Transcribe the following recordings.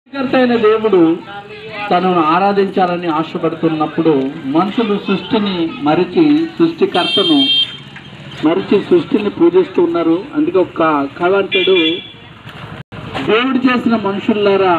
సృష్టికర్త అయిన దేవుడు తనను ఆరాధించాలని ఆశపడుతున్నప్పుడు మనుషులు సృష్టిని మరిచి సృష్టికర్తను మరిచి సృష్టిని పూజిస్తూ ఉన్నారు అందుకే ఒక కవి అంటాడు దేవుడు చేసిన మనుషుల్లారా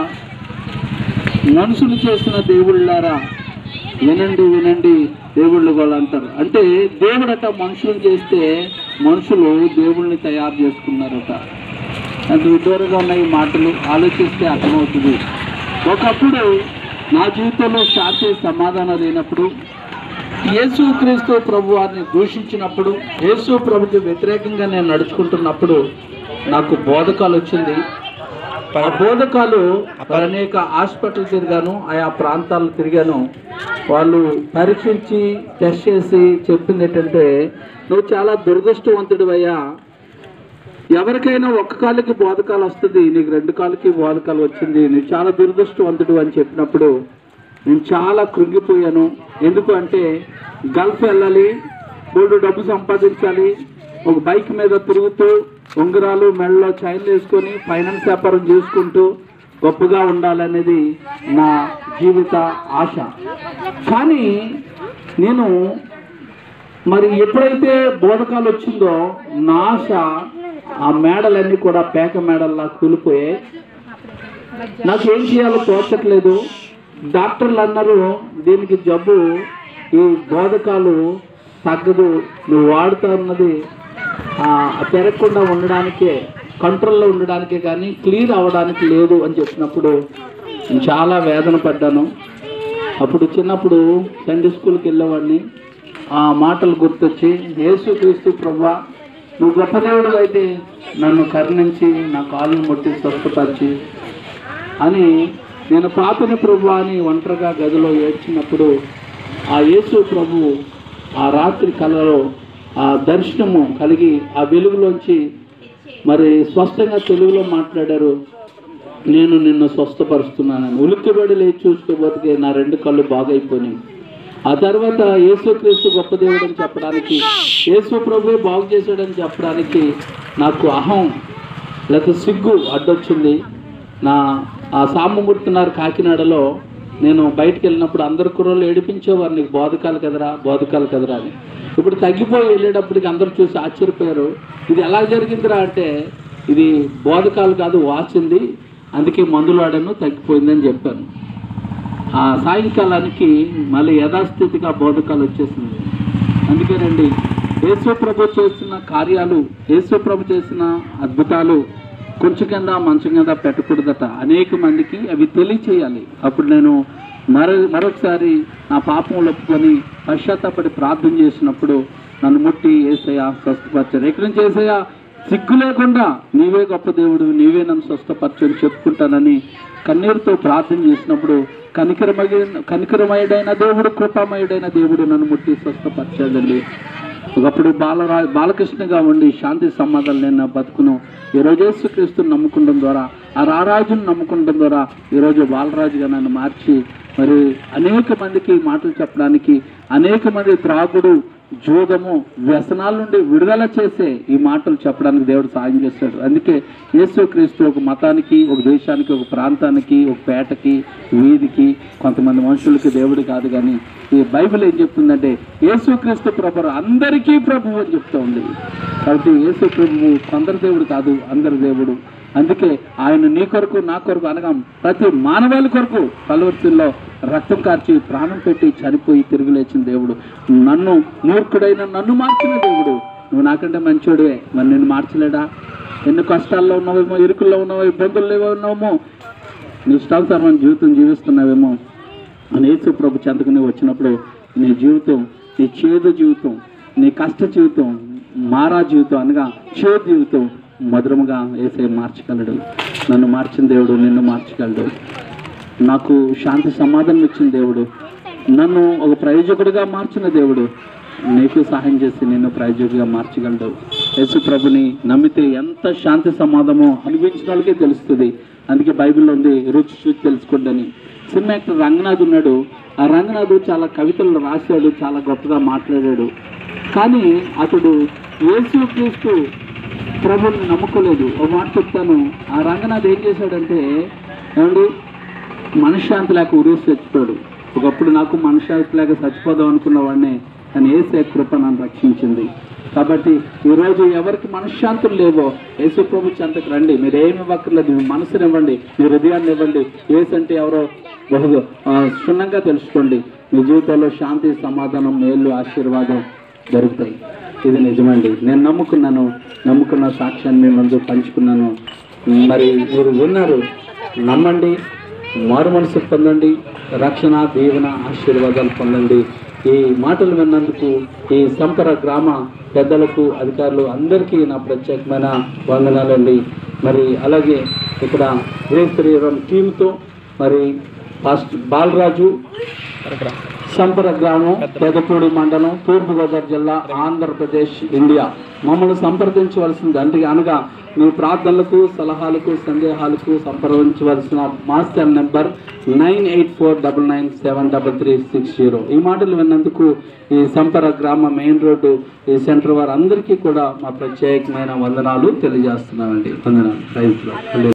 మనుషులు చేసిన దేవుళ్ళారా వినండి వినండి దేవుళ్ళు కూడా అంటారు అంటే దేవుడట మనుషులను చేస్తే మనుషులు దేవుళ్ళని తయారు చేసుకున్నారట అంత విదూరంగా ఉన్న ఈ మాటలు ఆలోచిస్తే అర్థమవుతుంది ఒకప్పుడు నా జీవితంలో శాంతి సమాధానం లేనప్పుడు యేసు క్రీస్తు ప్రభు వారిని దూషించినప్పుడు యేసు ప్రభుకి వ్యతిరేకంగా నేను నడుచుకుంటున్నప్పుడు నాకు బోధకాలు వచ్చింది ఆ బోధకాలు మరి అనేక హాస్పిటల్ తిరిగాను ఆయా ప్రాంతాలు తిరిగాను వాళ్ళు పరీక్షించి టెస్ట్ చేసి చెప్పింది ఏంటంటే నువ్వు చాలా దురదృష్టవంతుడు అయ్యా ఎవరికైనా ఒక్క కాలుకి బోధకాలు వస్తుంది నీకు రెండు కాళ్ళకి బోధకాలు వచ్చింది నువ్వు చాలా దురదృష్టవంతుడు అని చెప్పినప్పుడు నేను చాలా కృంగిపోయాను ఎందుకు అంటే గల్ఫ్ వెళ్ళాలి బోల్డు డబ్బు సంపాదించాలి ఒక బైక్ మీద తిరుగుతూ ఉంగరాలు మెడలో చైన్లు వేసుకొని ఫైనాన్స్ వ్యాపారం చేసుకుంటూ గొప్పగా ఉండాలనేది నా జీవిత ఆశ కానీ నేను మరి ఎప్పుడైతే బోధకాలు వచ్చిందో నా ఆశ ఆ మేడలన్నీ కూడా పేక మేడల్లా కూలిపోయాయి నాకు ఏం చేయాలో తోచట్లేదు డాక్టర్లు అన్నారు దీనికి జబ్బు ఈ బోధకాలు తగ్గదు నువ్వు వాడుతా ఉన్నది ఆ, పెరగకుండా ఉండడానికే కంట్రోల్లో ఉండడానికే కానీ క్లియర్ అవ్వడానికి లేదు అని చెప్పినప్పుడు నేను చాలా వేదన పడ్డాను అప్పుడు చిన్నప్పుడు సండే స్కూల్కి వెళ్ళేవాడిని ఆ మాటలు గుర్తొచ్చి యేసు క్రీస్తు ప్రభా నువ్వు గొప్ప దేవుడు అయితే నన్ను కరుణించి నా కాళ్ళను ముట్టి స్వస్థపరిచి అని నేను పాపిని ప్రభు అని ఒంటరిగా గదిలో ఏడ్చినప్పుడు ఆ యేసు ప్రభు ఆ రాత్రి కలలో ఆ దర్శనము కలిగి ఆ వెలుగులోంచి మరి స్పష్టంగా తెలుగులో మాట్లాడారు నేను నిన్ను స్వస్థపరుస్తున్నానని ఉలిక్కిబడి లేచి చూసుకోబోతుకే నా రెండు కళ్ళు బాగైపోయినాయి ఆ తర్వాత యేసుక్రీస్తు గొప్ప దేవుడు అని చెప్పడానికి యేసు ప్రభు బాగు చేశాడని చెప్పడానికి నాకు అహం లేకపోతే సిగ్గు అడ్డొచ్చింది నా ఆ సామమూర్తినారు కాకినాడలో నేను బయటికి వెళ్ళినప్పుడు అందరు కుర్రోళ్ళు ఏడిపించేవారు నీకు బోధకాలు కదరా బోధకాలు కదరా అని ఇప్పుడు తగ్గిపోయి వెళ్ళేటప్పటికి అందరూ చూసి ఆశ్చర్యపోయారు ఇది ఎలా జరిగిందిరా అంటే ఇది బోధకాలు కాదు వాచింది అందుకే మందులు వాడాను తగ్గిపోయిందని చెప్పాను ఆ సాయంకాలానికి మళ్ళీ యథాస్థితిగా బోధకాలు వచ్చేసింది అందుకేనండి యేసు ప్రభు చేసిన కార్యాలు యేసు ప్రభు చేసిన అద్భుతాలు కొంచెం కింద మంచం కింద పెట్టకూడదట అనేక మందికి అవి తెలియచేయాలి అప్పుడు నేను మరో మరొకసారి నా పాపం ఒప్పుకొని పశ్చాత్తాపడి ప్రార్థన చేసినప్పుడు నన్ను ముట్టి ఏసయ్య స్వస్థపరిచారు ఎక్కడి నుంచి ఏసయ్య సిగ్గు లేకుండా నీవే గొప్ప దేవుడు నీవే నన్ను స్వస్థపరచు అని చెప్పుకుంటానని కన్నీరుతో ప్రార్థన చేసినప్పుడు కనికరమైన కనికరమయుడైన దేవుడు కృపామయుడైన దేవుడు నన్ను ముట్టి స్వస్థపరిచాడండి ఒకప్పుడు బాలరా బాలకృష్ణగా ఉండి శాంతి సమాధానం నేను నా బతుకును ఈరోజు యేసుక్రీస్తుని నమ్ముకుంటం ద్వారా ఆ రారాజును నమ్ముకుంటం ద్వారా ఈరోజు బాలరాజుగా నన్ను మార్చి మరి అనేక మందికి మాటలు చెప్పడానికి అనేక మంది త్రాగుడు జోదము వ్యసనాల నుండి విడుదల చేసే ఈ మాటలు చెప్పడానికి దేవుడు సాయం చేస్తాడు అందుకే యేసుక్రీస్తు ఒక మతానికి ఒక దేశానికి ఒక ప్రాంతానికి ఒక పేటకి వీధికి కొంతమంది మనుషులకి దేవుడు కాదు కానీ ఈ బైబిల్ ఏం చెప్తుందంటే యేసుక్రీస్తు ప్రభు అందరికీ ప్రభు అని చెప్తా ఉంది కాబట్టి యేసు ప్రభువు కొందరు దేవుడు కాదు అందరి దేవుడు అందుకే ఆయన నీ కొరకు నా కొరకు అనగా ప్రతి మానవాళి కొరకు కలవర్తిలో రక్తం కార్చి ప్రాణం పెట్టి చనిపోయి తిరిగి లేచిన దేవుడు నన్ను మూర్ఖుడైన నన్ను మార్చిన దేవుడు నువ్వు నాకంటే మంచోడువే మరి నిన్ను మార్చలేడా ఎన్ని కష్టాల్లో ఉన్నావేమో ఇరుకుల్లో ఉన్నావో ఇబ్బందుల్లో ఉన్నావేమో నీ ఇష్టానుసారమైన జీవితం జీవిస్తున్నావేమో అని యేసు ప్రభు చెంతకు నువ్వు వచ్చినప్పుడు నీ జీవితం నీ చేదు జీవితం నీ కష్ట జీవితం మారా జీవితం అనగా చేదు జీవితం మధురముగా వేసే మార్చగలడు నన్ను మార్చిన దేవుడు నిన్ను మార్చగలడు నాకు శాంతి సమాధానం ఇచ్చిన దేవుడు నన్ను ఒక ప్రయోజకుడిగా మార్చిన దేవుడు నీకు సహాయం చేసి నిన్ను ప్రయోజకుడిగా మార్చగలడు యేసు ప్రభుని నమ్మితే ఎంత శాంతి సమాధానమో అనిపించిన వాళ్ళకే తెలుస్తుంది అందుకే బైబిల్లో ఉంది రుచి చూసి తెలుసుకోండి అని సినిమా యాక్టర్ రంగనాథ్ ఉన్నాడు ఆ రంగనాథ్ చాలా కవితలు రాశాడు చాలా గొప్పగా మాట్లాడాడు కానీ అతడు యేసు క్రీస్తు ప్రభుని నమ్ముకోలేదు ఒక మాట చెప్తాను ఆ రంగనాథ్ ఏం చేశాడంటే ఏమండి మనశ్శాంతి లేక ఉరేసి చచ్చిపోయాడు ఒకప్పుడు నాకు మనశ్శాంతి లేక చచ్చిపోదాం అనుకున్న వాడిని కానీ ఏసే కృప నన్ను రక్షించింది కాబట్టి ఈరోజు ఎవరికి మనశ్శాంతులు లేవో యేసు ప్రభు చెంతకు రండి మీరు ఏమి ఇవ్వక్కర్లేదు మీ మనసుని ఇవ్వండి మీ హృదయాన్ని ఇవ్వండి ఏసు అంటే ఎవరో బహు ఆ, క్షుణ్ణంగా తెలుసుకోండి మీ జీవితంలో శాంతి సమాధానం మేలు ఆశీర్వాదం దొరుకుతాయి ఇది నిజమండి నేను నమ్ముకున్నాను నమ్ముకున్న సాక్ష్యాన్ని మీ ముందు పంచుకున్నాను మరి మీరు విన్నారు నమ్మండి మారు మనసు పొందండి రక్షణ దీవెన ఆశీర్వాదాలు పొందండి ఈ మాటలు విన్నందుకు ఈ సంపర గ్రామ పెద్దలకు అధికారులు అందరికీ నా ప్రత్యేకమైన వందనాలండి మరి అలాగే ఇక్కడ శ్రీశ్రీరం టీంతో మరి ఫస్ట్ బాలరాజు సంపర గ్రామం పెదపూడి మండలం తూర్పుగోదావరి జిల్లా ఆంధ్రప్రదేశ్ ఇండియా మమ్మల్ని సంప్రదించవలసింది అంటే అనగా మీ ప్రార్థనలకు సలహాలకు సందేహాలకు సంప్రదించవలసిన master number nine eight four double nine seven double three six zero ఈ మాటలు విన్నందుకు ఈ సంపర గ్రామ మెయిన్ రోడ్డు ఈ సెంటర్ వారందరికీ కూడా మా ప్రత్యేకమైన వందనాలు తెలియజేస్తున్నానండి వందనాలు రైతులు